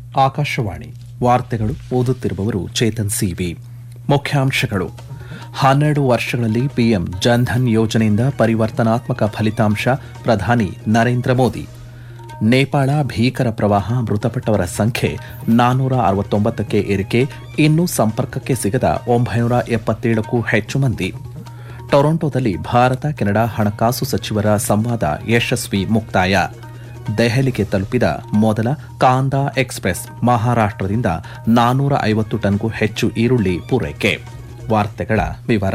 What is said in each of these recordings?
ಆಕಾಶವಾಣಿ ವಾರ್ತೆಗಳು ಓದುತ್ತಿರುವವರು ಚೇತನ್ ಸಿವಿ ಮುಖ್ಯಾಂಶಗಳು ಹನ್ನೆರಡು ವರ್ಷಗಳಲ್ಲಿ ಪಿಎಂ ಜನ್ಧನ್ ಯೋಜನೆಯಿಂದ ಪರಿವರ್ತನಾತ್ಮಕ ಫಲಿತಾಂಶ ಪ್ರಧಾನಿ ನರೇಂದ್ರ ಮೋದಿ ನೇಪಾಳ ಭೀಕರ ಪ್ರವಾಹ ಮೃತಪಟ್ಟವರ ಸಂಖ್ಯೆ ನಾನ್ನೂರ ಅರವತ್ತೊಂಬತ್ತಕ್ಕೆ ಏರಿಕೆ ಇನ್ನೂ ಸಂಪರ್ಕಕ್ಕೆ ಸಿಗದ ಒಂಬೈನೂರ ಎಪ್ಪತ್ತೇಳಕ್ಕೂ ಹೆಚ್ಚು ಮಂದಿ ಟೊರೊಂಟೊದಲ್ಲಿ ಭಾರತ ಕೆನಡಾ ಹಣಕಾಸು ಸಚಿವರ ಸಂವಾದ ಯಶಸ್ವಿ ಮುಕ್ತಾಯ ದೆಹಲಿಗೆ ತಲುಪಿದ ಮೊದಲ ಕಾಂದಾ ಎಕ್ಸ್ಪ್ರೆಸ್ ಮಹಾರಾಷ್ಟದಿಂದ ನಾನ್ನೂರ ಐವತ್ತು ಟನ್ಗೂ ಹೆಚ್ಚು ಈರುಳ್ಳಿ ಪೂರೈಕೆ ವಾರ್ತೆಗಳ ವಿವರ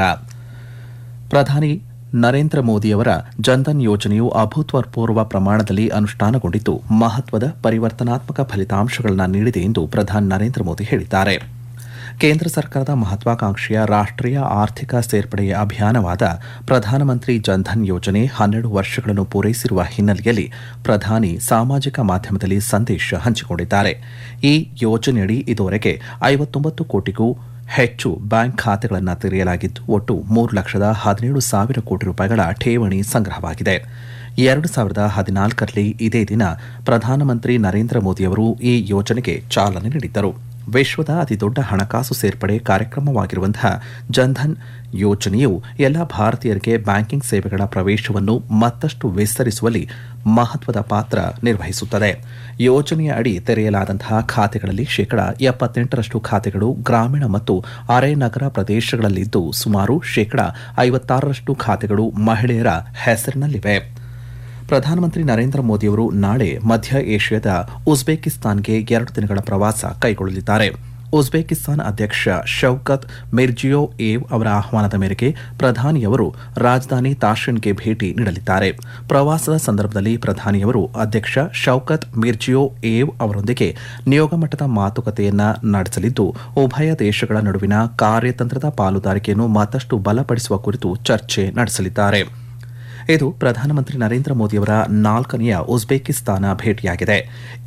ಪ್ರಧಾನಿ ನರೇಂದ್ರ ಮೋದಿಯವರ ಜನ್ಧನ್ ಯೋಜನೆಯು ಅಭೂತಪೂರ್ವ ಪ್ರಮಾಣದಲ್ಲಿ ಅನುಷ್ಠಾನಗೊಂಡಿದ್ದು ಮಹತ್ವದ ಪರಿವರ್ತನಾತ್ಮಕ ಫಲಿತಾಂಶಗಳನ್ನು ನೀಡಿದೆ ಎಂದು ಪ್ರಧಾನಿ ನರೇಂದ್ರ ಮೋದಿ ಹೇಳಿದ್ದಾರೆ ಕೇಂದ್ರ ಸರ್ಕಾರದ ಮಹತ್ವಾಕಾಂಕ್ಷೆಯ ರಾಷ್ಟೀಯ ಆರ್ಥಿಕ ಸೇರ್ಪಡೆಯ ಅಭಿಯಾನವಾದ ಪ್ರಧಾನಮಂತ್ರಿ ಜನ್ಧನ್ ಯೋಜನೆ ಹನ್ನೆರಡು ವರ್ಷಗಳನ್ನು ಪೂರೈಸಿರುವ ಹಿನ್ನೆಲೆಯಲ್ಲಿ ಪ್ರಧಾನಿ ಸಾಮಾಜಿಕ ಮಾಧ್ಯಮದಲ್ಲಿ ಸಂದೇಶ ಹಂಚಿಕೊಂಡಿದ್ದಾರೆ ಈ ಯೋಜನೆಯಡಿ ಇದುವರೆಗೆ ಐವತ್ತೊಂಬತ್ತು ಕೋಟಿಗೂ ಹೆಚ್ಚು ಬ್ಯಾಂಕ್ ಖಾತೆಗಳನ್ನು ತೆರೆಯಲಾಗಿದ್ದು ಒಟ್ಟು ಮೂರು ಲಕ್ಷದ ಹದಿನೇಳು ಸಾವಿರ ಕೋಟಿ ರೂಪಾಯಿಗಳ ಠೇವಣಿ ಸಂಗ್ರಹವಾಗಿದೆ ಎರಡು ಸಾವಿರದ ಹದಿನಾಲ್ಕರಲ್ಲಿ ಇದೇ ದಿನ ಪ್ರಧಾನಮಂತ್ರಿ ನರೇಂದ್ರ ಮೋದಿಯವರು ಈ ಯೋಜನೆಗೆ ಚಾಲನೆ ನೀಡಿದ್ದರು ವಿಶ್ವದ ಅತಿದೊಡ್ಡ ಹಣಕಾಸು ಸೇರ್ಪಡೆ ಕಾರ್ಯಕ್ರಮವಾಗಿರುವಂತಹ ಜನ್ಧನ್ ಯೋಜನೆಯು ಎಲ್ಲ ಭಾರತೀಯರಿಗೆ ಬ್ಯಾಂಕಿಂಗ್ ಸೇವೆಗಳ ಪ್ರವೇಶವನ್ನು ಮತ್ತಷ್ಟು ವಿಸ್ತರಿಸುವಲ್ಲಿ ಮಹತ್ವದ ಪಾತ್ರ ನಿರ್ವಹಿಸುತ್ತದೆ ಯೋಜನೆಯ ಅಡಿ ತೆರೆಯಲಾದಂತಹ ಖಾತೆಗಳಲ್ಲಿ ಶೇಕಡಾ ಎಪ್ಪತ್ತೆಂಟರಷ್ಟು ಖಾತೆಗಳು ಗ್ರಾಮೀಣ ಮತ್ತು ಅರೆ ನಗರ ಪ್ರದೇಶಗಳಲ್ಲಿದ್ದು ಸುಮಾರು ಶೇಕಡಾ ಐವತ್ತಾರರಷ್ಟು ಖಾತೆಗಳು ಮಹಿಳೆಯರ ಹೆಸರಿನಲ್ಲಿವೆ ಪ್ರಧಾನಮಂತ್ರಿ ನರೇಂದ್ರ ಮೋದಿಯವರು ನಾಳೆ ಮಧ್ಯ ಏಷ್ಯಾದ ಉಜ್ಬೇಕಿಸ್ತಾನ್ಗೆ ಎರಡು ದಿನಗಳ ಪ್ರವಾಸ ಕೈಗೊಳ್ಳಲಿದ್ದಾರೆ ಉಜ್ಬೇಕಿಸ್ತಾನ್ ಅಧ್ಯಕ್ಷ ಶೌಕತ್ ಮಿರ್ಜಿಯೋ ಏವ್ ಅವರ ಆಹ್ವಾನದ ಮೇರೆಗೆ ಪ್ರಧಾನಿಯವರು ರಾಜಧಾನಿ ತಾಷೆಂಟ್ಗೆ ಭೇಟಿ ನೀಡಲಿದ್ದಾರೆ ಪ್ರವಾಸದ ಸಂದರ್ಭದಲ್ಲಿ ಪ್ರಧಾನಿಯವರು ಅಧ್ಯಕ್ಷ ಶೌಕತ್ ಮಿರ್ಜಿಯೋ ಏವ್ ಅವರೊಂದಿಗೆ ನಿಯೋಗ ಮಟ್ಟದ ಮಾತುಕತೆಯನ್ನ ನಡೆಸಲಿದ್ದು ಉಭಯ ದೇಶಗಳ ನಡುವಿನ ಕಾರ್ಯತಂತ್ರದ ಪಾಲುದಾರಿಕೆಯನ್ನು ಮತ್ತಷ್ಟು ಬಲಪಡಿಸುವ ಕುರಿತು ಚರ್ಚೆ ನಡೆಸಲಿದ್ದಾರೆ ಇದು ಪ್ರಧಾನಮಂತ್ರಿ ನರೇಂದ್ರ ಮೋದಿಯವರ ನಾಲ್ಕನೆಯ ಉಜ್ಬೇಕಿಸ್ತಾನ ಭೇಟಿಯಾಗಿದೆ